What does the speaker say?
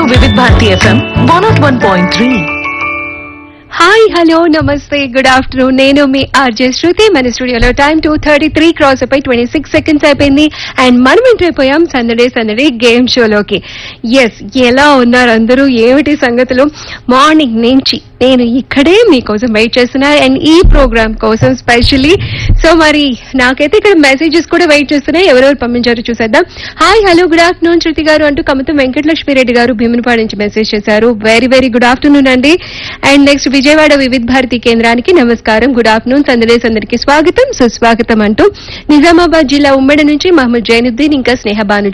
వివిధ Bharati FM one nought one point three hi hello నమస్తే good afternoon నేను మీ ఆర్జే శృతి మన స్టూడియోలో time two thirty three cross అయిపోయి ట్వంటీ సిక్స్ సెకండ్స్ అయిపోయింది అండ్ మనం ఎంటర్ అయిపోయాం సందడే సందడే గేమ్ షోలోకి ఎస్ ఎలా ఉన్నారు అందరూ ఏమిటి సంగతులు మార్నింగ్ నుంచి నేను ఇక్కడే మీకోసం వెయిట్ చేస్తున్నా అండ్ ఈ ప్రోగ్రామ్ కోసం స్పెషల్లీ సో మరి నాకైతే ఇక్కడ మెసేజెస్ కూడా వెయిట్ చేస్తున్నాయి ఎవరెవరు పంపించారో చూసేద్దాం hi hello good afternoon Shruti గారు అంటూ కమతం వెంకటలక్ష్మి రెడ్డి గారు భీమునిపాడు నుంచి మెసేజ్ చేశారు వెరీ వెరీ గుడ్ ఆఫ్టర్నూన్ అండి అండ్ నెక్స్ట్ విజయవాడ వివిధ భారతి కేంద్రానికి నమస్కారం గుడ్ ఆఫ్టర్నూన్ సందడేస్ అందరికి స్వాగతం సుస్వాగతం అంటూ నిజామాబాద్ జిల్లా ఉమ్మడి నుంచి మహమ్మద్ జైనుద్దీన్ ఇంకా స్నేహబాను